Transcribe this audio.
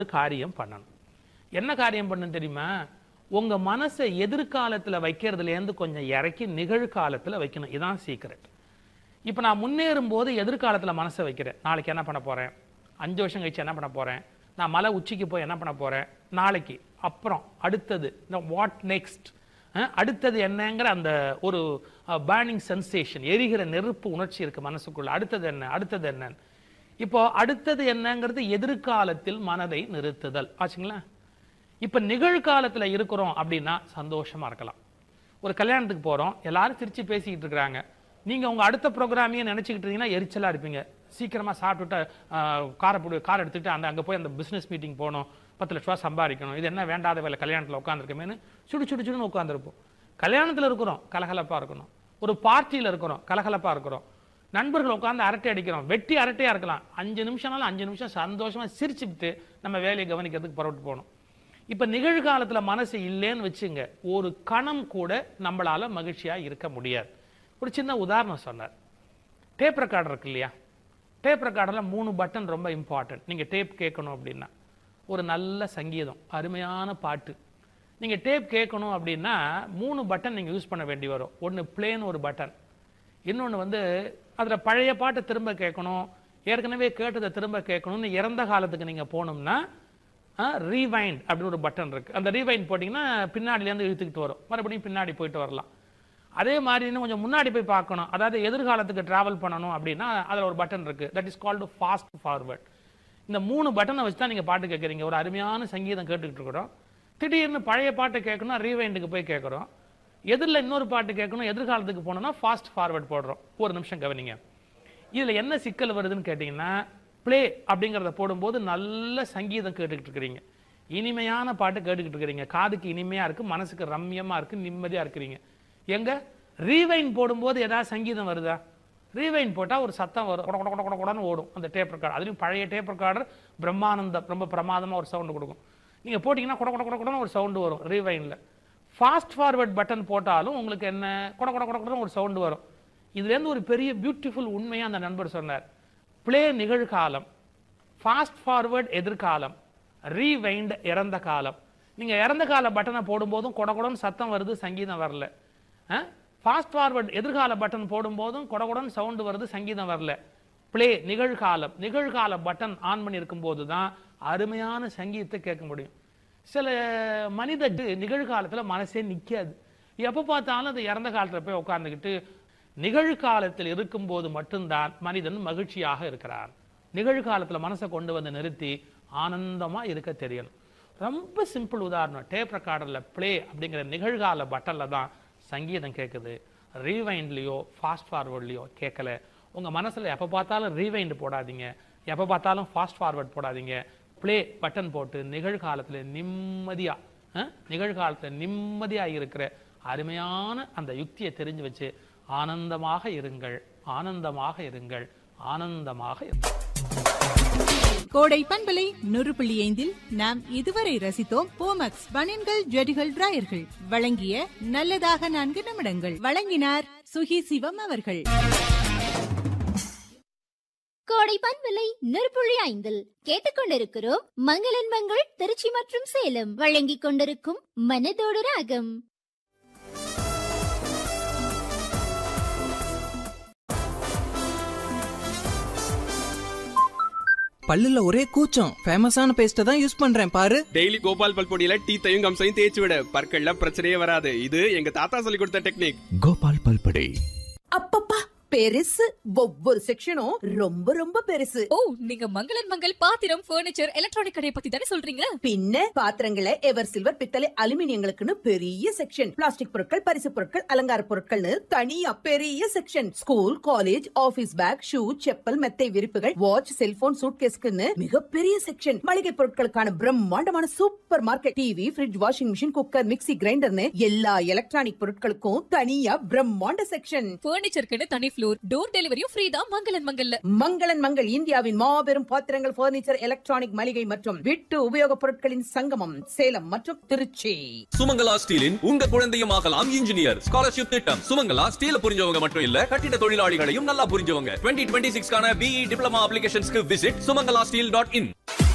காரியம் பண்ணணும் என்ன காரியம் பண்ணணும் தெரியுமா உங்க மனசை எதிர்காலத்துல வைக்கிறதுல இருந்து கொஞ்சம் இறக்கி நிகழ்காலத்துல வைக்கணும் இதான் சீக்ரெட் இப்போ நான் முன்னேறும் போது எதிர்காலத்துல மனசை வைக்கிறேன் நாளைக்கு என்ன பண்ண போறேன் அஞ்சு வருஷம் கழிச்சு என்ன பண்ண போறேன் நான் மலை உச்சிக்கு போய் என்ன பண்ண போறேன் நாளைக்கு அப்புறம் அடுத்தது இந்த வாட் நெக்ஸ்ட் அடுத்தது என்னங்கிற அந்த ஒரு பேர்னிங் சென்சேஷன் எரிகிற நெருப்பு உணர்ச்சி இருக்கு மனசுக்குள்ள அடுத்தது என்ன அடுத்தது என்னன்னு இப்போ அடுத்தது என்னங்கிறது எதிர்காலத்தில் மனதை நிறுத்துதல் ஆச்சுங்களா இப்ப நிகழ்காலத்துல இருக்கிறோம் அப்படின்னா சந்தோஷமா இருக்கலாம் ஒரு கல்யாணத்துக்கு போறோம் எல்லாரும் சிரிச்சு பேசிக்கிட்டு இருக்கிறாங்க நீங்க உங்க அடுத்த ப்ரோக்ராமையே நினைச்சுக்கிட்டு இருந்தீங்கன்னா எரிச்சலா இருப்பீங்க சீக்கிரமா சாப்பிட்டுட்டு ஆஹ், காரை போடு கார் எடுத்துட்டு அந்த அங்க போய் அந்த பிசினஸ் மீட்டிங் போகணும் பத்து லட்ச ரூபா சம்பாதிக்கணும் இது என்ன வேண்டாத வேலை கல்யாணத்துல உட்காந்துருக்கமேனு சுடு சுடு சுடுன்னு உட்காந்துருப்போம் கல்யாணத்துல இருக்கிறோம் கலகலப்பா இருக்கணும் ஒரு பார்ட்டியில இருக்கிறோம் கலகலப்பா இருக்கிறோம் நண்பர்கள் உட்கார்ந்து அரட்டை அடிக்கிறோம் வெட்டி அரட்டையா இருக்கலாம் அஞ்சு நிமிஷம்னாலும் அஞ்சு நிமிஷம் சந்தோஷமா சிரிச்சுக்கிட்டு நம்ம வேலையை கவனிக்கிறதுக்கு புறப்பட்டு போகணும் இப்ப நிகழ்காலத்துல மனசு இல்லைன்னு வச்சுங்க ஒரு கணம் கூட நம்மளால மகிழ்ச்சியா இருக்க முடியாது ஒரு சின்ன உதாரணம் சொன்னார் டேப் ரெக்கார்டர் இருக்கு இல்லையா டேப் ரெக்கார்டர்ல மூணு பட்டன் ரொம்ப இம்பார்ட்டன்ட் நீங்க டேப் கேட்கணும் அப்படின்னா ஒரு நல்ல சங்கீதம் அருமையான பாட்டு நீங்க டேப் கேட்கணும் அப்படின்னா மூணு பட்டன் நீங்க யூஸ் பண்ண வேண்டி வரும் ஒன்னு பிளேன் ஒரு பட்டன் இன்னொன்னு வந்து அதுல பழைய பாட்டை திரும்ப கேட்கணும் ஏற்கனவே கேட்டதை திரும்ப கேட்கணும்னு இறந்த காலத்துக்கு நீங்க போகணும்னா ரீவைண்ட் அப்படின்னு ஒரு பட்டன் இருக்கு அந்த ரீவைண்ட் போட்டிங்கன்னா பின்னாடிலேருந்து இழுத்துக்கிட்டு வரும் மறுபடியும் பின்னாடி போயிட்டு வரலாம் அதே மாதிரி இன்னும் கொஞ்சம் முன்னாடி போய் பார்க்கணும் அதாவது எதிர்காலத்துக்கு டிராவல் பண்ணணும் அப்படின்னா அதில் ஒரு பட்டன் இருக்கு that is called fast forward இந்த மூணு பட்டனை வச்சு தான் நீங்கள் பாட்டு கேட்குறீங்க ஒரு அருமையான சங்கீதம் கேட்டுக்கிட்டு இருக்கிறோம் திடீர்னு பழைய பாட்டு கேட்கணும் ரீவைண்டுக்கு போய் கேட்குறோம் எதிரில் இன்னொரு பாட்டு கேட்கணும் எதிர்காலத்துக்கு போகணும்னா ஃபாஸ்ட் ஃபார்வர்ட் போடுறோம் ஒரு நிமிஷம் கவனிங்க இதில் என்ன சிக்கல் வருதுன்னு கேட்டிங்கன்னா ப்ளே அப்படிங்கிறத போடும்போது நல்ல சங்கீதம் கேட்டுக்கிட்டு இருக்கிறீங்க இனிமையான பாட்டு கேட்டுக்கிட்டு இருக்கிறீங்க காதுக்கு இனிமையா இருக்கு மனசுக்கு ரம்யமா இருக்கு நிம்மதியா இருக்கிறீங்க எங்க ரீவைன் போடும்போது ஏதாவது சங்கீதம் வருதா ரீவைன் போட்டா ஒரு சத்தம் வரும் கொட கொட கொட கொட கொடன்னு ஓடும் அந்த டேப் ரெக்கார்டு அதுலயும் பழைய டேப் ரெக்கார்டர் பிரம்மானந்தம் ரொம்ப பிரமாதமா ஒரு சவுண்ட் கொடுக்கும் நீங்க போட்டீங்கன்னா கொட கொட கொட கொடன்னு ஒரு சவுண்ட் வரும் ரீவைன்ல ஃபாஸ்ட் ஃபார்வர்ட் பட்டன் போட்டாலும் உங்களுக்கு என்ன கொட கொட கொட கொடன்னு ஒரு சவுண்ட் வரும் இதுலேருந்து ஒரு பெரிய பியூட்டிஃபுல் உண்மையா அந்த நண்பர் சொன்னார் ப்ளே நிகழ்காலம் ஃபாஸ்ட் ஃபார்வர்ட் எதிர்காலம் ரீவைண்ட் இறந்த காலம் நீங்க இறந்த கால பட்டனை போடும்போதும் கொட கொடன்னு சத்தம் வருது சங்கீதம் வரல ஃபாஸ்ட் ஃபார்வர்ட் எதிர்கால பட்டன் போடும்போதும் கொட கொடன்னு சவுண்ட் வருது சங்கீதம் வரல ப்ளே நிகழ்காலம் நிகழ்கால பட்டன் ஆன் பண்ணி இருக்கும்போது தான் அருமையான சங்கீதத்தை கேட்க முடியும் சில மனித நிகழ்காலத்துல மனசே நிக்காது எப்ப பார்த்தாலும் அது இறந்த காலத்துல போய் உட்கார்ந்துக்கிட்டு நிகழ்காலத்தில் இருக்கும்போது மட்டும்தான் மனிதன் மகிழ்ச்சியாக இருக்கிறான் நிகழ்காலத்துல மனசை கொண்டு வந்து நிறுத்தி ஆனந்தமா இருக்க தெரியணும் ரொம்ப சிம்பிள் உதாரணம் டேப் ரெக்கார்டர்ல ப்ளே அப்படிங்கிற நிகழ்கால பட்டன்ல தான் சங்கீதம் கேட்குது ரீவைண்ட்லயோ ஃபாஸ்ட் ஃபார்வர்ட்லயோ கேட்கல உங்க மனசுல எப்ப பார்த்தாலும் ரீவைண்ட் போடாதீங்க எப்ப பார்த்தாலும் ஃபாஸ்ட் ஃபார்வர்ட் போடாதீங்க ப்ளே பட்டன் போட்டு நிகழ்காலத்துல நிம்மதியா அஹ், நிகழ்காலத்துல நிம்மதியா இருக்கிற அருமையான அந்த யுக்தியை தெரிஞ்சு வச்சு ஆனந்தமாக இருங்கள் ஆனந்தமாக இருங்கள் ஆனந்தமாக இருங்கள் கோடை பண்பலை நூறு புள்ளி ஐந்தில் நாம் இதுவரை ரசித்தோம் போமக்ஸ் பனியன்கள் ஜெடிகள் டிராயர்கள் வழங்கிய நல்லதாக நான்கு நிமிடங்கள் வழங்கினார் சுகி சிவம் அவர்கள் கோடை பண்பலை நெருப்புள்ளி ஐந்தில் கேட்டுக்கொண்டிருக்கிறோம் மங்களன் மங்கள் திருச்சி மற்றும் சேலம் வழங்கிக் கொண்டிருக்கும் மனதோடு ராகம் பல்லுல ஒரே கூச்சம் ஃபேமஸான பேஸ்ட தான் யூஸ் பண்றேன் பாரு டெய்லி கோபால் பல் பொடியில டீத்தையும் கம்சையும் தேய்ச்சி விட பற்கள்ல பிரச்சனையே வராது இது எங்க தாத்தா சொல்லி கொடுத்த டெக்னிக் கோபால் பல்படை அப்பப்பா பெருசு ஒவ்வொரு செக்ஷனும் ரொம்ப ரொம்ப பெருசு ஓ நீங்க மங்களன் மங்கள் பாத்திரம் ஃபர்னிச்சர் எலக்ட்ரானிக் கடையை பத்தி தானே சொல்றீங்க பின்ன பாத்திரங்களை எவர் சில்வர் பித்தளை அலுமினியங்களுக்குன்னு பெரிய செக்ஷன் பிளாஸ்டிக் பொருட்கள் பரிசு பொருட்கள் அலங்கார பொருட்கள்னு தனியா பெரிய section school college office bag shoe chappal மெத்தை விரிப்புகள் வாட்ச் செல்போன் சூட்கேஸ்க்குன்னு மிகப்பெரிய செக்ஷன் மளிகை பொருட்களுக்கான பிரம்மாண்டமான super market TV fridge washing machine cooker mixie கிரைண்டர்னு எல்லா எலக்ட்ரானிக் பொருட்களுக்கும் தனியா பிரம்மாண்ட செக்ஷன் ஃபர்னிச்சருக்குன்னு தனி ஃப்ளோர் டோர் டெலிவரியும் ஃப்ரீ தான் மங்களன் மங்கல்ல மங்களன் மங்கள் இந்தியாவின் மாபெரும் பாத்திரங்கள் பர்னிச்சர் எலக்ட்ரானிக் மளிகை மற்றும் வீட்டு உபயோகப் பொருட்களின் சங்கமம் சேலம் மற்றும் திருச்சி சுமங்கலா ஸ்டீலின் உங்க குழந்தையும் ஆகலாம் இன்ஜினியர் ஸ்காலர்ஷிப் திட்டம் சுமங்கலா ஸ்டீல புரிஞ்சவங்க மட்டும் இல்ல கட்டிட தொழிலாளிகளையும் நல்லா புரிஞ்சவங்க டுவெண்ட்டி டுவெண்ட்டி சிக்ஸ்க்கான பிஇ டிப்ளமா அப்ளிகேஷன்ஸ்க்கு விசிட் சுமங்கலா ஸ்டீல் டாட் இன்